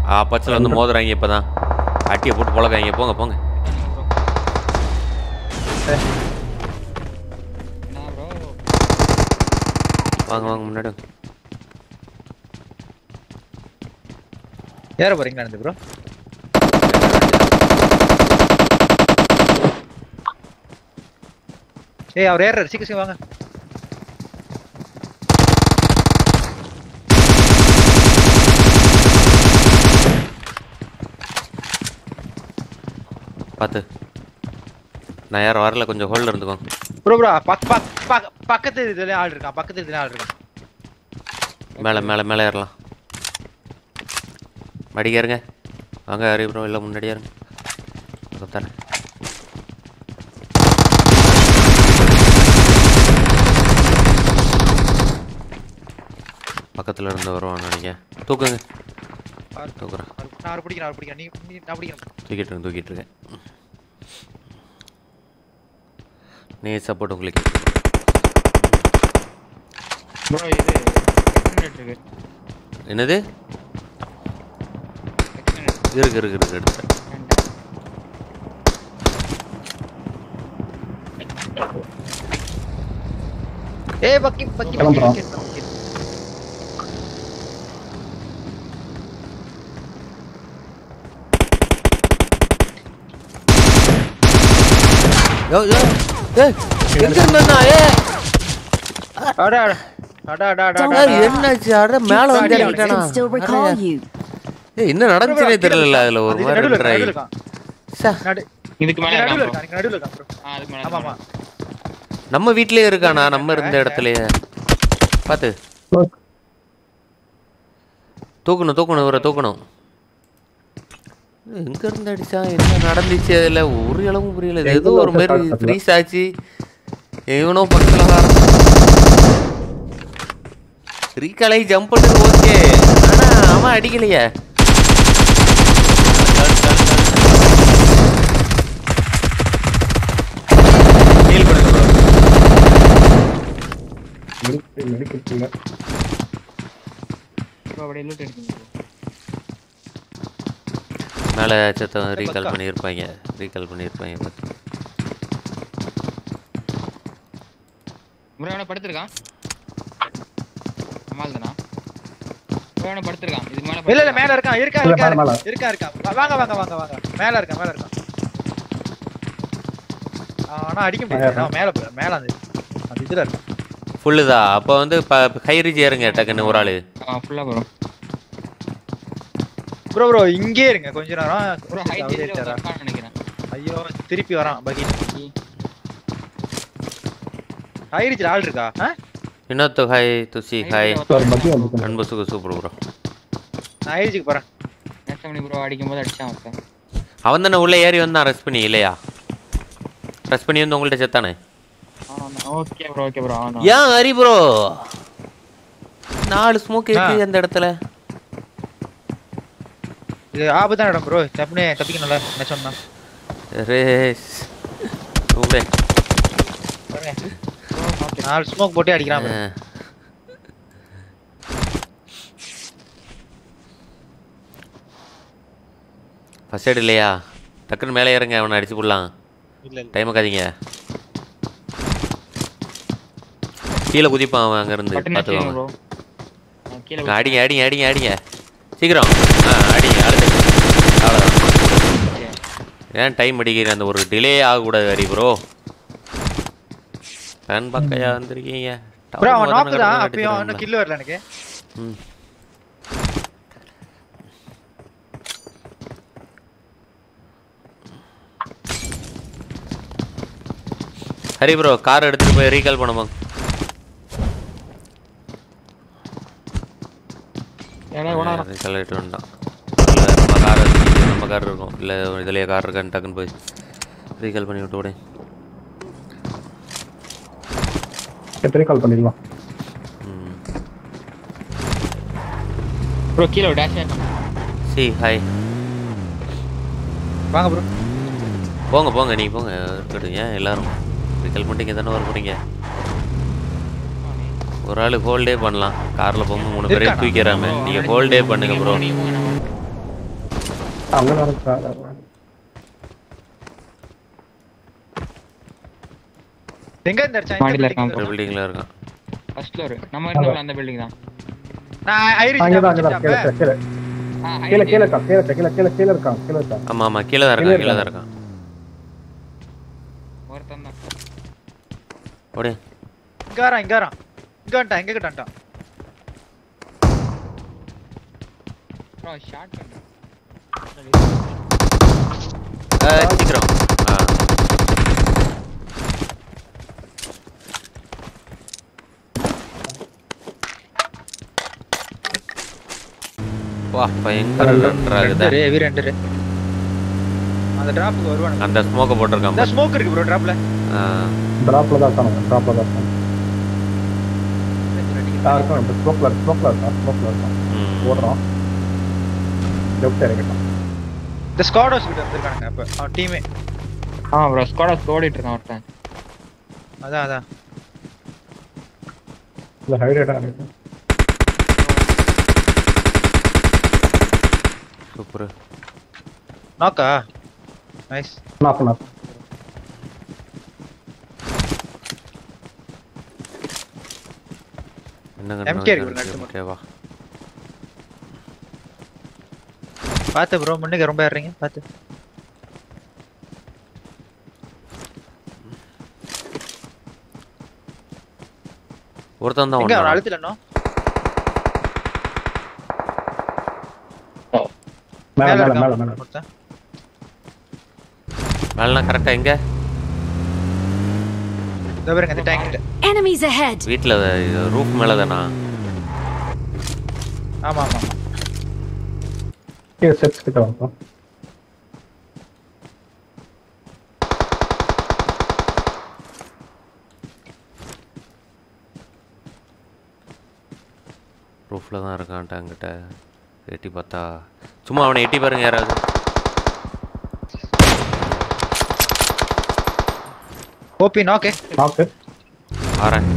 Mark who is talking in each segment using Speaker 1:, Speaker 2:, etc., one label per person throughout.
Speaker 1: ஆப்பட்ஸில் வந்து மோதுறாங்க இப்போ தான் அட்டியை போட்டு பொழக்காங்க போங்க போங்க
Speaker 2: என்ன ப்ரோ
Speaker 1: வாங்க வாங்க முன்னாடி வாங்க.
Speaker 3: ஏற போறீங்களா இருந்து ப்ரோ ஏய் அவர் ஏறாரு சீக்கிரம் சீக்கிரம் வாங்க
Speaker 1: பார்த்து நான் யாரும் வரல கொஞ்சம் ஹோல்ல இருந்துக்கோங்க
Speaker 3: ப்ரோ ப்ரோ பக் பக் பக் பக்கத்து இதுல ஆள் இருக்கான் பக்கத்து இதுல ஆள் இருக்கான்
Speaker 1: மேலே மேலே மேலே ஏறலாம் மடிக்க இருங்க வாங்க ஹரி ப்ரோ இல்லை முன்னாடியே இருங்க தரேன் பக்கத்தில் இருந்து வருவான் நினைக்கிறேன் தூக்குங்க தூக்குறேன்
Speaker 3: நான் அவர் பிடிக்கிறேன் அவர் பிடிக்கிறேன் நீ நீ- நான் பிடிக்கிறேன்
Speaker 1: தூக்கிட்டு இருக்கேன் தூக்கிட்டு இருக்கேன் நீ சப்போர்ட் உங்களுக்கு
Speaker 2: ப்ரோ இது எக்ஸ்டெண்டட் இருக்கு
Speaker 1: என்னது
Speaker 2: எக்ஸ்டெண்டட்
Speaker 1: இருக்கு இருக்கு இருக்கு எடுத்துட்டேன்
Speaker 3: ஏய் பக்கி பக்கி
Speaker 4: கிளம்புறோம்.
Speaker 3: பக்கி பக்கி
Speaker 1: யோ யோ ஏய் எங்க இருந்தா ஏய்
Speaker 3: அடா அடா அடா அடா
Speaker 1: ஏய், என்னாச்சு அட மேல வந்து
Speaker 3: அடி
Speaker 1: இறங்கிட்டானா
Speaker 5: can still recall you.
Speaker 1: ஏய் என்ன நடந்துச்சுனே தெரியல அதுல ஒரு
Speaker 3: அது
Speaker 1: மாதிரி
Speaker 3: நடுவுல
Speaker 1: ட்ரை
Speaker 3: நடுவுல இருக்கான் நடு
Speaker 2: இதுக்கு மேல
Speaker 3: நடுவுல
Speaker 2: இருக்கான்
Speaker 3: இருக்கான் நடுவுல இருக்கான் ப்ரோ
Speaker 2: bro. ஆ அதுக்கு மேல
Speaker 3: ஆமா ஆமா
Speaker 1: நம்ம வீட்லயே இருக்கானா நம்ம இருந்த இடத்துலயே பாத்து தூக்கணும் தூக்கணும் இவரை தூக்கணும் எங்க இருந்து அடிச்சா என்ன நடந்துச்சு அதுல ஒரு இளவும் புரியல இது ஏதோ ஒரு மாதிரி ஃப்ரீஸ் ஆச்சு இவனோ பக்கத்துல வர ரீகாலை ஜம்ப் பண்ணது ஓகே ஆனா அவன் அடிக்கலையே ஹீல் பண்ணுங்க bro.
Speaker 4: மெடிக்கல் மெடிக்கல்
Speaker 2: ப்ரோ அப்படியே லூட் எடுத்துங்க bro.
Speaker 1: மேலே சத்தம் ரீகால் பண்ணியிருப்பாங்க ரீகால் பண்ணியிருப்பாங்க பார்த்து
Speaker 2: ப்ரோ அவனை படுத்திருக்கான் அம்மாள் தானா ப்ரோ அவனை படுத்திருக்கான் இதுக்கு மேல
Speaker 3: இல்ல இல்ல மேல இருக்கான் இருக்கா
Speaker 4: இல்ல,
Speaker 3: இருக்கா
Speaker 4: மேல, மேல.
Speaker 3: இருக்கா இருக்கா வா- வாங்க வாங்க வாங்க வாங்க மேல இருக்கான் மேல இருக்கான் ஆ, ஆனா அடிக்க முடியாது அவன் மேல போய் மேல அந்த அந்த இதுல இருக்கான்
Speaker 1: ஃபுல்லுதா அப்போ வந்து இப்போ ஹைரிஜ் ஏறுங்க டக்குன்னு ஒரு ஆள்
Speaker 2: ஆ ஃபுல்லா ப்ரோ
Speaker 3: ப்ரோ ப்ரோ இங்கே இருங்க கொஞ்ச நேரம்
Speaker 2: ப்ரோ ஹைட்
Speaker 3: அவரே
Speaker 2: ஏரியா
Speaker 3: ஏறிட்டாரா?
Speaker 2: இருக்கான்னு நினைக்கிறேன்
Speaker 3: ஐயோ திருப்பி வரான் பகி ஹைரிச்சில் ஆள் இருக்கா ஆ?
Speaker 1: இன்னொத்து ஹாய் துசி ஹாய்
Speaker 4: சார் மதியம் வந்து
Speaker 1: அன்பு சுக சூப்பர் ப்ரோ
Speaker 3: நான் ஹைரிச்சுக்கு போறேன்
Speaker 2: நெக்ஸ்ட் மணி ப்ரோ அடிக்கும் போது அடிச்சான் ஒருத்தன்
Speaker 1: அவன் தானே உள்ளே ஏறி வந்தான் ரெஸ்ட் பண்ணி இல்லையா ரெஸ்ட் பண்ணி வந்து உங்கள்கிட்ட செத்தானே
Speaker 2: ஓகே ப்ரோ ஓகே ப்ரோ அவன்
Speaker 1: ஏன் ஹரி ப்ரோ நாலு ஸ்மோக் இருக்கு அந்த இடத்துல
Speaker 3: இது ஆபத்தான இடம் ப்ரோ தப்புனே தப்பிக்கணும்ல என்ன சொன்னா
Speaker 1: ரேஸ் உங்களே
Speaker 3: பாருங்க நாலு ஸ்மோக் போட்டு அடிக்கிறான் பாரு.
Speaker 1: ஃபர்ஸ்ட் எய்ட் இல்லையா டக்குன்னு மேலே ஏறுங்க அவனை அடிச்சு போடலாம்
Speaker 3: இல்ல இல்ல
Speaker 1: டைம் ஆக்காதீங்க கீழே குதிப்பான் அவன் அங்கேருந்து
Speaker 2: பட்டன் அடிச்சிருங்க
Speaker 1: பார்த்துக்கோங்க
Speaker 2: ப்ரோ கீழே
Speaker 1: அங்க அடிங்க அடிங்க அடிங்க அடிங்க சீக்கிரம் ஆ அடிங்க அடுத்து அவ்வளோதான் ஏன் டைம் அடிக்கிறேன் அந்த ஒரு டிலே ஆகக்கூடாது ஹரி ப்ரோ ஃபேன் பக்கையா வந்திருக்கீங்க
Speaker 3: ப்ரோ அவன்
Speaker 1: டவுன்
Speaker 3: நாக்கு
Speaker 1: முதல்ல
Speaker 3: தான்
Speaker 1: கடந்து
Speaker 3: அப்பயும் இன்னும்
Speaker 1: அடிச்சிருவான்ல.
Speaker 3: கில் வரல எனக்கு
Speaker 1: ம் ஹரி ப்ரோ கார் எடுத்துட்டு போய் ரீகால் பண்ணுவோம்
Speaker 2: ஏன்னா ஒன்றா
Speaker 1: ரீகால் எடுத்து வந்துட்டான் இல்லை நம்ம கார் எடுத்து நம்ம கார் இருக்கும் இல்லை இதுலேயே கார் இருக்கான்னு டக்குன்னு போய் ரீகால் பண்ணி விட்டு விடு
Speaker 4: எத்தனை கால் பண்ணிடலாம்
Speaker 1: ம்
Speaker 2: ப்ரோ கீழே டேஷ்
Speaker 1: சி ஹாய்
Speaker 3: வாங்க ப்ரோ
Speaker 1: போங்க போங்க நீ போங்க இருக்கட்டும் ஏன் எல்லாரும் ரீகால் பண்ணிட்டு இங்கே தானே வர போகிறீங்க ஒரு ஆள் ஹோல்டே பண்ணலாம் காரில் போகும்போது மூணு பேரையும்
Speaker 3: இருக்கானா?
Speaker 1: தூக்கிறாம நீங்கள் ஹோல்டே பண்ணுங்க ப்ரோ
Speaker 4: அங்கே தான் இருக்கா
Speaker 3: எங்க இருந்து அடிச்சான்
Speaker 2: மாடியில
Speaker 3: இந்த
Speaker 2: இருக்கான்
Speaker 3: building
Speaker 1: பில்டிங்கில் இருக்கான்
Speaker 2: ஃபர்ஸ்ட் ஃப்ளோர் நம்ம இருந்தோம்ல அந்த பில்டிங் தான்
Speaker 3: நான் ஐரிஷ்
Speaker 4: அங்கே தான் அங்கே தான் கீழே
Speaker 3: முடிச்சிட்டேன்
Speaker 4: கீழே
Speaker 2: ஆ
Speaker 4: கீழே
Speaker 2: height.
Speaker 4: கீழே இருக்கா கீழே கீழே கீழே கீழே இருக்கான் கீழே இருக்கான்
Speaker 1: ஆமாம் ஆமாம் கீழே தான் இருக்கான் கீழே தான் இருக்கான்
Speaker 2: ஒருத்தன் தான்
Speaker 1: ஓடி
Speaker 3: இங்க வரான் இங்க வரான் இங்க வந்துட்டான் எங்க கிட்ட வந்துட்டான்
Speaker 2: ப்ரோ ஷார்ட் பண்ணு
Speaker 1: ஆ, சீக்கிரம் ஆ வா பயங்கர ரன்றாகுதா
Speaker 3: ரெண்டு ஹெவி ரெண்டு அந்த டிராப்புக்கு வருவானுங்க
Speaker 1: அந்த ஸ்மோக்கை போட்டிருக்கான்
Speaker 3: இந்த
Speaker 1: பாரு.
Speaker 3: ஸ்மோக் இருக்கு ப்ரோ டிராப்ல
Speaker 1: ஆ,
Speaker 4: ட்ராப்பில் தான் இருக்கான் ட்ராப்பில் தான் இருக்கான் ஆ இருக்கான் இப்போ ஸ்மோக்கில் ஸ்மோக்கில் இருக்கான் ஸ்மோக்கில் இருக்கான்
Speaker 1: ம்.
Speaker 4: ஓடுறான் லெஃப்ட் இறக்கிட்டான்
Speaker 3: இந்த ஸ்குவாடோஸ் கிட்ட வந்திருக்கானுங்க அப்ப அவன் டீமே
Speaker 2: ஆ ப்ரோ ஸ்குவாட் ஓடிட்டு இருக்கான் ஒருத்தன்
Speaker 3: அதான் அதான்
Speaker 4: இல்லை ஹைலைட்டாக இருக்கு
Speaker 1: சூப்பர்
Speaker 3: நாக்கா நைஸ்
Speaker 4: நாக்கு நாக்கு
Speaker 1: என்னங்க
Speaker 3: MK இருக்கு ஒரு நட்டு
Speaker 1: ஓகேவா
Speaker 3: பாத்து ப்ரோ முன்னுக்கு ரொம்ப ஏறீங்க பாத்து
Speaker 1: ஒருத்தன் தான்
Speaker 3: எங்க அவன்
Speaker 1: ஒன்று
Speaker 3: அழுத்தல இன்னும்
Speaker 4: மேலே
Speaker 3: மேல
Speaker 4: மேலே மேலே
Speaker 3: இருக்கான்
Speaker 4: மேலே
Speaker 3: ஒருத்தன்
Speaker 1: மேலனா கரெக்டாக எங்கே
Speaker 3: இதோ பாருங்க இந்த டேங்க் கிட்ட
Speaker 5: Enemies ahead!
Speaker 1: வீட்டில் ரூஃப் மேலே தானா
Speaker 3: ஆமா ஆமா ஆமா
Speaker 4: கீழே ஸ்டெப்ஸ் கிட்ட வந்தோம்
Speaker 1: ரூஃபில் தான் இருக்கான்ட்டு அங்கிட்ட எட்டி பார்த்தா சும்மா அவனை எட்டி பாருங்க யாராவது
Speaker 3: ஓபி நாக்கே
Speaker 4: நாக்கு
Speaker 1: ஆறேன்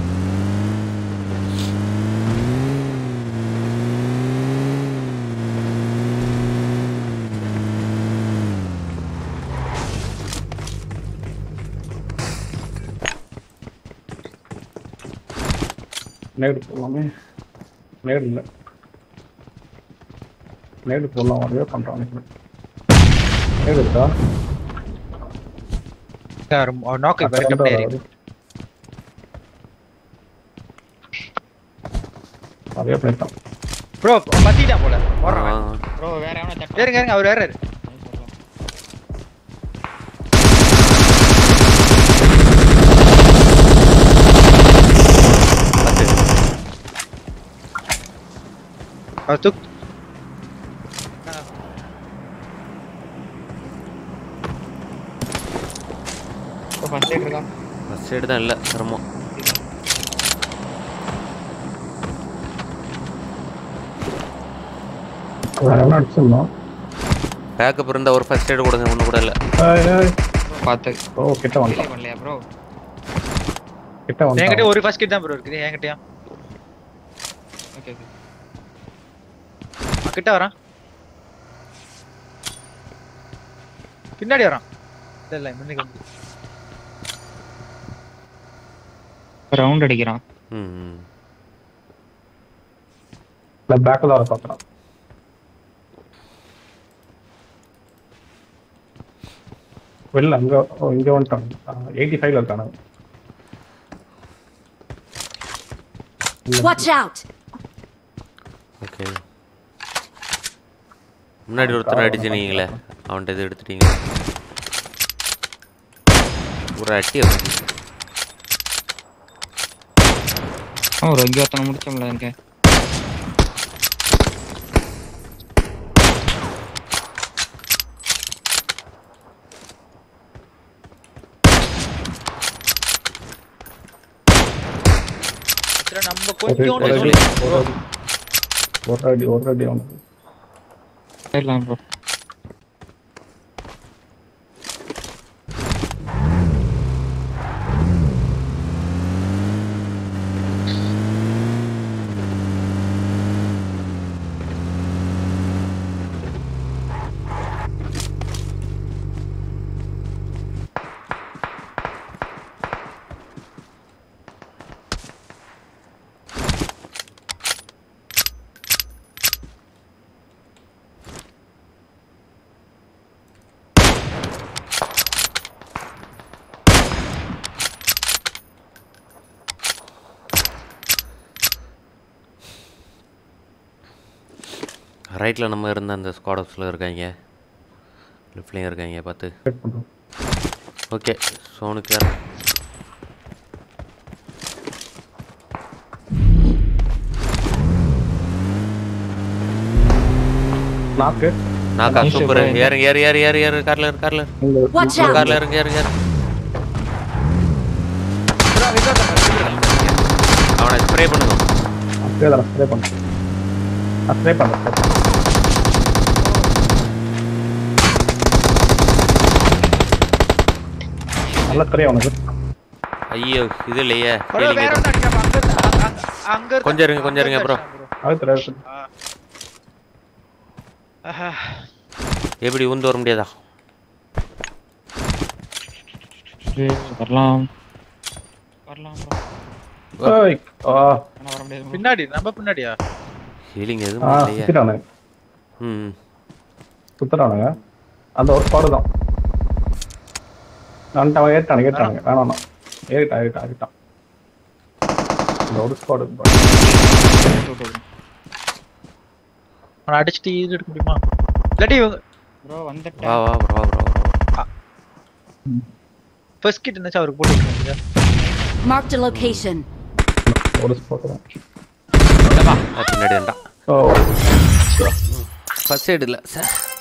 Speaker 4: நேடு போடலாமே நேடு இல்லை நேடு போடலாம் வரவே பண்ணுறான் நேடு இருக்கா
Speaker 3: நாக்கு பாரு கம்பெனி ஏறி
Speaker 4: அதே பண்ணிட்டான்
Speaker 3: ப்ரோ பத்திட்டான் போல போடுறான்
Speaker 2: ப்ரோ வேற எவனா தட்டு
Speaker 3: ஏறுங்க ஏறுங்க அவர் ஏறாரு
Speaker 1: பத்து
Speaker 3: அவர் தூக்
Speaker 2: ப்ரோ ஃபர்ஸ்ட் எய்ட் இருக்கான்
Speaker 1: ஃபஸ்ட் சைடு தான் இல்லை சிரமம்
Speaker 4: வேற எவனா அடிச்சிருந்தோம்
Speaker 1: பேக்கப் இருந்தால் ஒரு ஃபஸ்ட் எய்டு கொடுங்க ஒன்று கூட இல்லை
Speaker 2: பார்த்து
Speaker 4: ஓ கிட்ட
Speaker 2: delay
Speaker 4: வந்துட்டான்
Speaker 2: பண்ணலையா ப்ரோ
Speaker 4: கிட்ட
Speaker 3: என்கிட்ட
Speaker 4: வந்துட்டான்
Speaker 3: ஒரு ஃபர்ஸ்ட் கிட் தான் ப்ரோ இருக்குது என்கிட்டயும்
Speaker 2: ஓகே ஓகே
Speaker 3: அவன் கிட்ட வரான் பின்னாடி வரான் இல்ல இல்ல முன்னுக்கு வந்து
Speaker 2: ரவுண்ட் அடிக்கிறான்
Speaker 1: ம் ம்
Speaker 4: இல்லை பேக்கில் வர பார்க்குறான் வெளில அங்கே ஓ இங்கே வந்துட்டான் எயிட்டி ஃபைவ்ல இருக்கானு
Speaker 5: Watch out!
Speaker 1: ஓகே முன்னாடி ஒருத்தர் அடிச்சுனீங்களே அவன்கிட்ட இது எடுத்துட்டீங்க ஒரு அட்டி அப்படி
Speaker 2: ஆ ஒரு இங்கே ஒருத்தனை முடிச்சோம்ல எனக்கு
Speaker 3: இதுல நம்ம
Speaker 4: ஒரு
Speaker 3: கொஞ்சம்
Speaker 4: ஒரு அடி
Speaker 3: bro.
Speaker 4: ஒரு அடி ஒரு அடி அவனுக்கு
Speaker 2: போயிடலாம் ப்ரோ
Speaker 1: ரைட்டில் நம்ம இருந்த அந்த ஸ்குவாட் ஹவுஸில் இருக்காங்க லெஃப்ட்லேயும் இருக்காங்க பார்த்து
Speaker 4: வெயிட் பண்ணுறோம்
Speaker 1: ஓகே சோனுக்கு யார்
Speaker 4: நாக்கு
Speaker 1: நாக்கா
Speaker 2: Nice
Speaker 1: சூப்பர்
Speaker 2: bro.
Speaker 1: ஏறுங்க ஏறு ஏறு ஏறு ஏறு காரில் இரு காரில்
Speaker 4: இந்த
Speaker 5: Watch out!
Speaker 1: காரில் இறங்க ஏறுங்க ஏறு அவனை ஸ்ப்ரே பண்ணுங்க
Speaker 4: அப்படியே தான் ஸ்ப்ரே பண்ணுறேன் நான் ஸ்ப்ரே பண்ணுறேன் நல்ல தெரியும் உனக்கு
Speaker 1: ஐயோ இது இல்லையே
Speaker 3: bro
Speaker 1: feeling
Speaker 3: வேற
Speaker 1: எதுவும்.
Speaker 3: ஒண்ணு அடிக்காம அங்க இருந்து- அங்க- அங்க- அங்க இருந்து-
Speaker 1: கொஞ்சம் இருங்க, கொஞ்சம் இருங்க
Speaker 3: அங்க
Speaker 1: bro.
Speaker 3: இருந்து அடிச்சான்
Speaker 4: அது தெரியாது
Speaker 3: bro. ஆஹா.
Speaker 1: எப்படி ஊந்து வர முடியாதா
Speaker 2: இது வரலாம் வரலாம் ப்ரோ
Speaker 4: ஏய், ஆ
Speaker 2: ஆனால் வர முடியாது bro.
Speaker 3: பின்னாடி நம்ம பின்னாடியா
Speaker 1: ஃபீலிங்
Speaker 4: ஆ
Speaker 1: எதுவும் இல்லையே
Speaker 4: சுத்திட்டானுங்க
Speaker 1: ம்
Speaker 4: சுத்துறானுங்க அந்த ஒரு ஸ்குவாடு தான் நான் அவன் ஏறிட்டானுங்க ஏறிட்டானுங்க வேணாம் ஏறிட்டான் ஏறிட்டான் ஏறிட்டான் இந்த ஒரு ஸ்குவாடு
Speaker 3: அவனை அடிச்சுட்டு இது எடுக்க முடியுமா இல்லாட்டி இவங்க
Speaker 2: ப்ரோ
Speaker 1: வா
Speaker 2: வந்துட்டேன்
Speaker 1: வா ப்ரோ ப்ரோ
Speaker 3: ஃபர்ஸ்ட் கிட் என்னச்சு அவருக்கு போட்டு விட்டுருங்க.
Speaker 5: Marked a location.
Speaker 4: ஒரு ஸ்குவாடு தான்
Speaker 1: பின்னாடி வேண்டாம்
Speaker 4: ஓ
Speaker 1: ஃபர்ஸ்ட் எய்டு இல்லை சார்